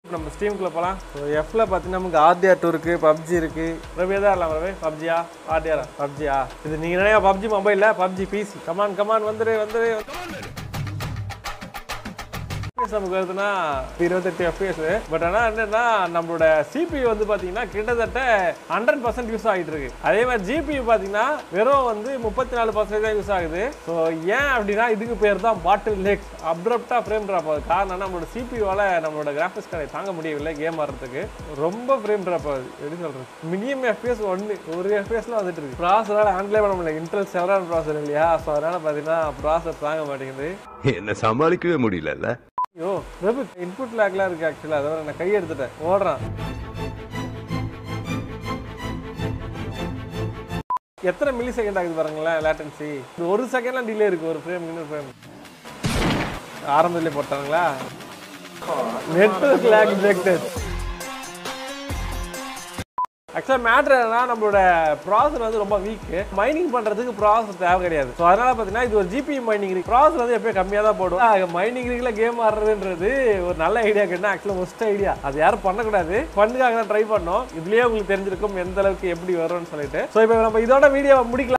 நம்ம ஸ்டீம்குள்ள போகலாம் ஸோ எஃப்ல பார்த்தீங்கன்னா நமக்கு ஆர்டிஆர் டூ இருக்கு பப்ஜி இருக்கு ரவி எதா இல்லாம ரவி பப்ஜியா ஆர்டிஆர் பப்ஜியா இது நீங்க நிறைய பப்ஜி மொபைல்ல பப்ஜி பிசி கமான் கமான் வந்துரு வந்துரு FPS நமக்கு வருதுன்னா இருபத்தெட்டு எஃபிஎஸ் பட் ஆனால் என்னன்னா நம்மளோட சிபியூ வந்து பார்த்தீங்கன்னா கிட்டத்தட்ட ஹண்ட்ரட் பர்சன்ட் யூஸ் ஆகிட்டு இருக்கு அதே மாதிரி ஜிபியூ பார்த்தீங்கன்னா வெறும் வந்து முப்பத்தி நாலு பர்சன்ட் தான் யூஸ் ஆகுது ஸோ ஏன் அப்படின்னா இதுக்கு பேர் தான் பாட்டில் லேக் அப்ரப்டா ஃப்ரேம் ட்ராப் ஆகுது காரணம் நம்மளோட சிபியூவால் நம்மளோட கிராஃபிக்ஸ் கார்டை தாங்க முடியவில்லை கேம் ஆடுறதுக்கு ரொம்ப ஃப்ரேம் ட்ராப் ஆகுது எப்படி சொல்றது மினிமம் எஃபிஎஸ் ஒன்று ஒரு எஃபிஎஸ்ல வந்துட்டு இருக்கு ப்ராசரால் ஹேண்டிலே பண்ண முடியல இன்டெல் செவரான் ப்ராசர் இல்லையா ஸோ அதனால பார்த்தீங்கன்னா ப்ராசர் தாங்க மாட்டேங்குது என்ன சமாளிக்கவே முடியலல்ல ஐயோ பிரபு இன்புட் லேக்லாம் இருக்கு ஆக்சுவலாக அதோட நான் கை எடுத்துட்டேன் ஓடுறான் எத்தனை மில்லி செகண்ட் ஆகுது பாருங்களேன் லேட்டன்சி ஒரு செகண்ட்லாம் டிலே இருக்கு ஒரு ஃப்ரேம் இன்னொரு ஃப்ரேம் ஆரம்பத்திலே போட்டாங்களா நெட்வொர்க் லேக் டிடெக்டட் ஆக்சுவலாக மேட்ரு என்னன்னா நம்மளோட ப்ராசர் வந்து ரொம்ப வீக் மைனிங் பண்ணுறதுக்கு ப்ராசஸ் தேவை கிடையாது ஸோ அதனால பார்த்தீங்கன்னா இது ஒரு ஜிபி மைனிங் இருக்கு ப்ராசர் வந்து எப்பயும் கம்மியாக தான் போடும் மைனிங் இருக்குல கேம் ஆடுறதுன்றது ஒரு நல்ல ஐடியா கேட்டால் ஆக்சுவலாக ஒஸ்ட் ஐடியா அது யாரும் பண்ணக்கூடாது பண்ணுக்காக தான் ட்ரை பண்ணோம் இதுலேயே உங்களுக்கு தெரிஞ்சிருக்கும் எந்த அளவுக்கு எப்படி வரும்னு சொல்லிட்டு ஸோ இப்போ நம்ம இதோட வீடியோ முடிக்கலாம்